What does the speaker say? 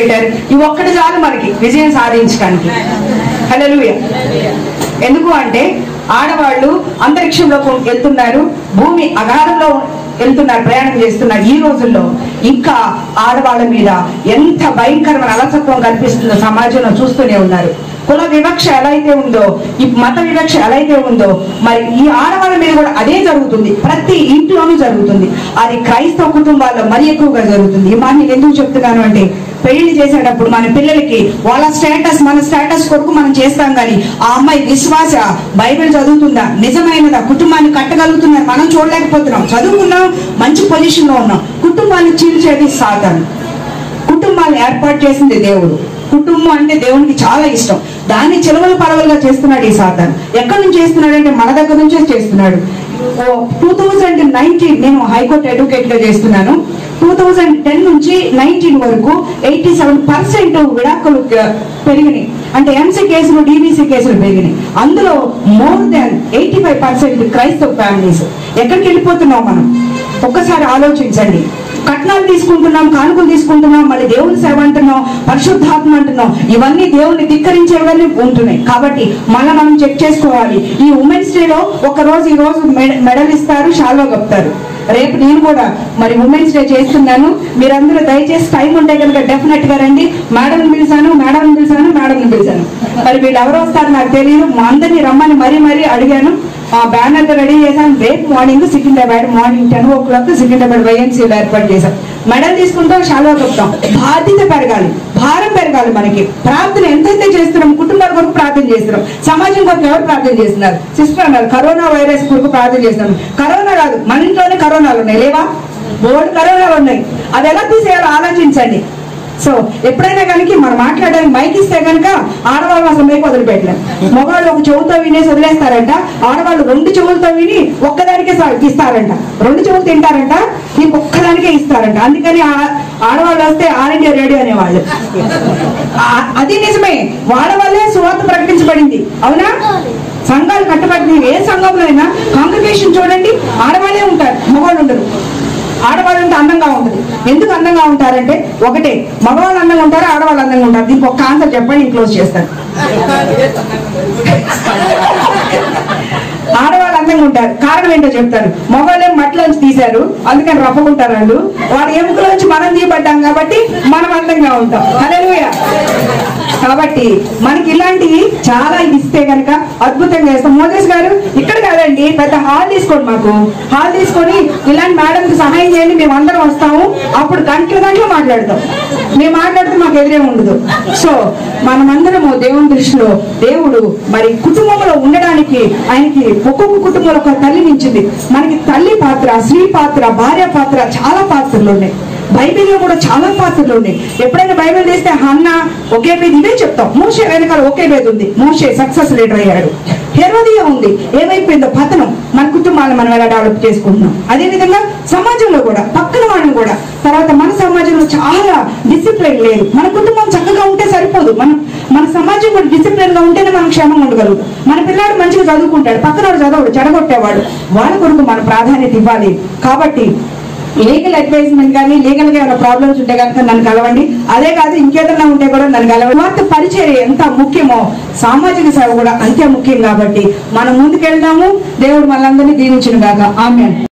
refrigerator ఇవి ఒక్కటి చాలు మనకి విజయం సాధించడానికి హల్లెలూయా ఎందుకు అంటే ఆడవాళ్ళు అంతరిక్షంలో వెళ్తున్నారు భూమి అగాధంలో వెళ్తున్నారు ప్రయాణం చేస్తున్నారు ఈ రోజుల్లో ఇంకా ఆడవాళ్ళ మీద ఎంత భయంకరమైన అలసత్వం కనిపిస్తుందో సమాజంలో చూస్తూనే ఉన్నారు కుల వివక్ష ఎలా అయితే ఉందో ఈ మత వివక్ష ఎలా అయితే ఉందో మరి ఈ ఆడవాళ్ళ మీద కూడా అదే జరుగుతుంది ప్రతి ఇంట్లోనూ జరుగుతుంది అది క్రైస్తవ కుటుంబాల్లో మరి ఎక్కువగా జరుగుతుంది ఈ మాట నేను ఎందుకు చెప్తున్నాను అంటే పెళ్లి చేసేటప్పుడు మన పిల్లలకి వాళ్ళ స్టేటస్ మన స్టేటస్ కొరకు మనం చేస్తాం కానీ ఆ అమ్మాయి విశ్వాస బైబిల్ చదువుతుందా నిజమైనదా కుటుంబాన్ని కట్టగలుగుతుందా మనం చూడలేకపోతున్నాం చదువుకున్నాం మంచి పొజిషన్ లో ఉన్నాం కుటుంబాన్ని చీల్చేది సాతాను కుటుంబాన్ని ఏర్పాటు చేసింది దేవుడు కుటుంబం అంటే దేవునికి చాలా ఇష్టం దాన్ని చిలవలు పరవలుగా చేస్తున్నాడు ఈ సాతాన్ ఎక్కడి నుంచి చేస్తున్నాడు అంటే మన దగ్గర నుంచే చేస్తున్నాడు టూ థౌజండ్ నైన్టీన్ నేను హైకోర్టు అడ్వకేట్ గా చేస్తున్నాను టూ థౌజండ్ టెన్ నుంచి నైన్టీన్ వరకు ఎయిటీ సెవెన్ పర్సెంట్ విడాకులు క- పెరిగినాయి అంటే ఎంసీ కేసులు డీబీసీ కేసులు పెరిగినాయి అందులో more than eighty five percent క్రైస్తవ ఫ్యామిలీస్ ఎక్కడికి వెళ్ళిపోతున్నాం మనం ఒక్కసారి ఆలోచించండి కట్నాలు తీసుకుంటున్నాం కానుకలు తీసుకుంటున్నాం మళ్ళీ దేవుని సేవ అంటున్నాం పరిశుద్ధాత్మ అంటున్నాం ఇవన్నీ దేవుని ధిక్కరించేవన్నీ ఉంటున్నాయి కాబట్టి మళ్ళీ మనం చెక్ చేసుకోవాలి ఈ ఉమెన్స్ డే లో ఒక రోజు ఈ రోజు మెడ- మెడల్ ఇస్తారు షాల్వా కప్తారు రేపు నేను కూడా మరి ఉమెన్స్ డే చేస్తున్నాను మీరందరూ దయచేసి టైం ఉంటే కనుక డెఫినెట్ గా రండి మేడం పిలిచాను మేడం పిలిచాను మేడం పిలిచాను మరి వీళ్ళు ఎవరు వస్తారు నాకు తెలియదు మా అందరినీ రమ్మని మరీ మరీ అడిగాను ఆ బ్యానర్ రెడీ చేశాను రేపు morning Secunderabad morning ten o'clock Secunderabad వైఎన్సీలో ఏర్పాటు చేశాం మెడల్ తీసుకుంటాం షాల్వా కప్తాం బాధ్యత పెరగాలి భారం పెరగాలి మనకి ప్రార్థన ఎంతైతే చేస్తున్నాం కుటుంబాల కొరకు ప్రార్థన చేస్తున్నాం సమాజం కొరకు ఎవరు ప్రార్థన చేస్తున్నారు సిస్టర్ అన్నారు కరోనా వైరస్ కొరకు ప్రార్థన చేస్తున్నాం కరోనా కాదు మన ఇంట్లోనే కరోనాలు ఉన్నాయి లేవా బోర్డు కరోనాలు ఉన్నాయి అది ఎలా తీసేయాలో ఆలోచించండి సో ఎప్పుడైనా కనుక మనం మాట్లాడడానికి మైక్ ఇస్తే కనుక ఆడవాళ్ళు అసలు మైక్ వదిలిపెట్టలేం మగవాళ్ళు ఒక చెవుతో వినేసి వదిలేస్తారంట ఆడవాళ్ళు రెండు చెవులతో విని ఒక్కదానికే సా- ఇస్తారంట రెండు చెవులు తింటారంట దీనికి ఒక్కదానికే ఇస్తారంట అందుకని ఆ- ఆడవాళ్ళు వస్తే ఆల్ ఇండియా రేడియో అనేవాళ్ళు ఆ- అది నిజమే వాళ్ళ వల్లే సువార్త ప్రకటించబడింది అవునా సంఘాలు కట్టబడింది ఏ సంఘంలో అయినా కాంగ్రిగేషన్ చూడండి ఆడవాళ్ళే ఉంటారు మగవాళ్ళు ఉండరు ఆడవాళ్ళు ఉంటే అందంగా ఉంటుంది ఎందుకు అందంగా ఉంటారంటే ఒకటే మగవాళ్ళు అందంగా ఉంటారు ఆడవాళ్ళు అందంగా ఉంటారు దీనికి ఒక ఆన్సర్ చెప్పండి నేను క్లోజ్ చేస్తాను ఆడవాళ్ళు అందంగా ఉంటారు కారణం ఏంటో చెప్తారు మగవాళ్ళే మట్టిలోంచి తీశారు అందుకని రప్పుకుంటారు వాళ్ళు వాడు ఎముకలోంచి మనం తీయబడ్డాం కాబట్టి మనం అందంగా ఉంటాం హల్లెలూయా కాబట్టి మనకి ఇలాంటివి చాలా ఇది ఇస్తే కనుక అద్భుతంగా చేస్తాం మోదీస్ గారు ఇక్కడ కాదండి పెద్ద హాల్ తీసుకోండి మాకు హాల్ తీసుకొని ఇలాంటి మేడం సహాయం చేయండి మేము అందరం వస్తాము అప్పుడు గంటల గంటలు మాట్లాడతాం మేము మాట్లాడితే మాకు ఎదురే ఉండదు సో మనమందరము దేవుని దృష్టిలో దేవుడు మరి కుటుంబంలో ఉండడానికి ఆయనకి ఒక్కొక్క కుటుంబంలో ఒక తల్లి నించింది మనకి తల్లి పాత్ర స్త్రీ పాత్ర భార్య పాత్ర చాలా పాత్రలు ఉన్నాయి బైబిల్లో కూడా చాలా పాత్రలు ఉన్నాయి ఎప్పుడైనా బైబిల్ తీస్తే హన్న ఒకే పేద ఇవే చెప్తాం మోషే వెనకాల ఒకే పేద ఉంది మోషే సక్సెస్ లీడర్ అయ్యాడు హెరోదియా ఉంది ఏమైపోయిందో పతనం మన కుటుంబాలను మనం ఎలా డెవలప్ చేసుకుంటున్నాం అదే విధంగా సమాజంలో కూడా పక్కన వాళ్ళని కూడా తర్వాత మన సమాజంలో చాలా డిసిప్లిన్ లేదు మన కుటుంబం చక్కగా ఉంటే సరిపోదు మనం మన సమాజం కూడా డిసిప్లిన్ గా ఉంటేనే మనం క్షేమంగా ఉండగలుగుతాం మన పిల్లాడు మంచిగా చదువుకుంటాడు పక్కన వాడు చదవడు చెడగొట్టేవాడు వాళ్ళ కొరకు మన ప్రాధాన్యత ఇవ్వాలి కాబట్టి లీగల్ అడ్వైజ్మెంట్ కానీ లీగల్ గా ఏమైనా ప్రాబ్లమ్స్ ఉంటే కనుక నన్ను కలవండి అదే కాదు ఇంకేదన్నా ఉంటే కూడా నన్ను కలవండి వార్త పరిచయం ఎంత ముఖ్యమో సామాజిక సేవ కూడా అంతే ముఖ్యం కాబట్టి మనం ముందుకెళ్దాము దేవుడు మనందరినీ దీవించిన గాక ఆమె